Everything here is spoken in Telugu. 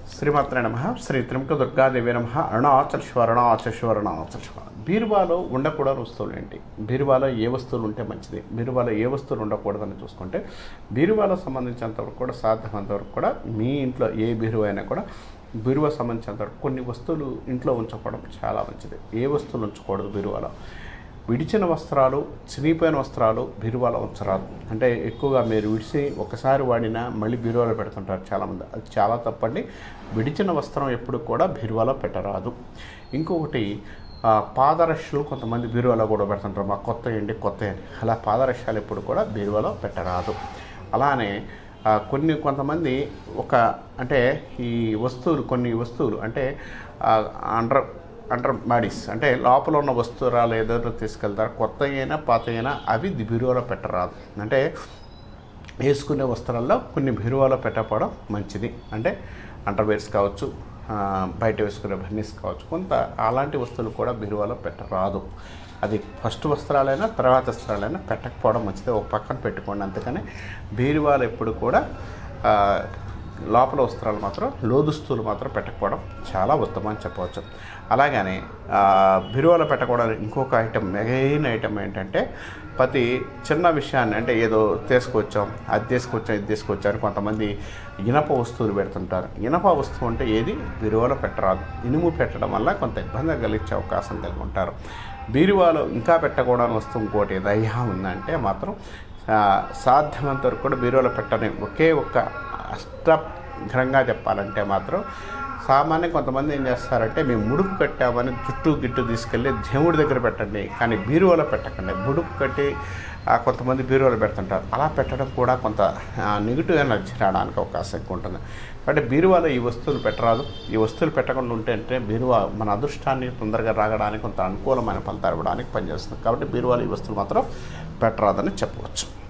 శ్రీమాత్రే నమ శ్రీ త్రిముఖ దుర్గాదేవి నమ అరుణాచల్శ్వర అరుణాచల్శ్వర అరుణాచల్శ్వర బీరువాలో ఉండకూడని వస్తువులు ఏంటి బీరువాలో ఏ వస్తువులు ఉంటే మంచిది బీరువాలో ఏ వస్తువులు ఉండకూడదని చూసుకుంటే బీరువాలో సంబంధించినంత వరకు కూడా సాధ్యమైనంత వరకు కూడా మీ ఇంట్లో ఏ బీరువా అయినా కూడా బీరువా సంబంధించినంత వరకు కొన్ని వస్తువులు ఇంట్లో ఉంచుకోవడం చాలా మంచిది ఏ వస్తువులు ఉంచకూడదు బీరువాలో విడిచిన వస్త్రాలు చినిగిపోయిన వస్త్రాలు బీరువాలో ఉంచరాదు అంటే ఎక్కువగా మీరు విడిచి ఒకసారి వాడినా మళ్ళీ బీరువాలో పెడుతుంటారు చాలామంది అది చాలా తప్పండి విడిచిన వస్త్రం ఎప్పుడు కూడా బీరువాలో పెట్టరాదు ఇంకొకటి ఆ, పాదరక్షలు కొంతమంది బీరువాలో కూడా పెడుతుంటారు మా కొత్త ఏంటి కొత్త ఏంటి అలా పాదరక్షలు ఎప్పుడు కూడా బీరువాలో పెట్టరాదు అలానే ఆ, కొన్ని కొంతమంది ఒక అంటే ఈ వస్తువులు కొన్ని వస్తువులు అంటే ఆ, అండర్ అండర్ బాడీస్ అంటే లోపల ఉన్న వస్తువురాలు ఏదో తీసుకెళ్తారు కొత్త అయినా పాత అయినా అవి ది బీరువాలో పెట్టరాదు అంటే వేసుకునే వస్త్రాల్లో కొన్ని బీరువాలో పెట్టకపోవడం మంచిది అంటే అండర్వేర్స్ కావచ్చు ఆ, బయట వేసుకునే బన్నీస్ కావచ్చు కొంత అలాంటి వస్తువులు కూడా బీరువాలో పెట్టరాదు అది ఫస్ట్ వస్త్రాలైనా తర్వాత వస్త్రాలైనా పెట్టకపోవడం మంచిది ఒక పక్కన పెట్టుకోండి అందుకని బీరువాలు ఎప్పుడు కూడా ఆ, లోపల వస్త్రాలు మాత్రం లోదుస్తులు మాత్రం పెట్టకపోవడం చాలా ఉత్తమం అని చెప్పవచ్చు అలాగని ఆ, బీరువాలో పెట్టకూడదు ఇంకొక ఐటెం మెయిన్ ఐటెం ఏంటంటే ప్రతి చిన్న విషయాన్ని అంటే ఏదో తీసుకొచ్చాం అది తీసుకొచ్చాం ఇది తీసుకొచ్చాం అని కొంతమంది ఇనప వస్తువులు పెడుతుంటారు ఇనప వస్తువు అంటే ఏది బీరువాలో పెట్టరాదు ఇనుము పెట్టడం వల్ల కొంత ఇబ్బంది కలిగించే అవకాశం కలిగి ఉంటారు బీరువాలో ఇంకా పెట్టకూడని వస్తువు ఇంకోటి ఏదయ్యా ఉందంటే మాత్రం ఆ, సాధ్యమైనంత వరకు కూడా బీరువాలో పెట్టని ఒకే ఒక్క అష్టగ్రంగా చెప్పాలంటే మాత్రం సామాన్యం కొంతమంది ఏం చేస్తారంటే మేము ముడుపు కట్టామని చుట్టూ గిట్టు తీసుకెళ్ళి దేవుడి దగ్గర పెట్టండి కానీ బీరువాలో పెట్టకండి ముడుపు కట్టి ఆ, కొంతమంది బీరువాలో పెడుతుంటారు అలా పెట్టడం కూడా కొంత నెగిటివ్ ఎనర్జీ రావడానికి అవకాశం ఎక్కువ ఉంటుంది కాబట్టి బీరువాలో ఈ వస్తువులు పెట్టరాదు ఈ వస్తువులు పెట్టకుండా ఉంటే అంటే బీరువా మన అదృష్టాన్ని తొందరగా రాగడానికి కొంత అనుకూలమైన ఫలితాలు ఇవ్వడానికి పనిచేస్తుంది కాబట్టి బీరువాలో ఈ వస్తువులు మాత్రం పెట్టరాదని చెప్పవచ్చు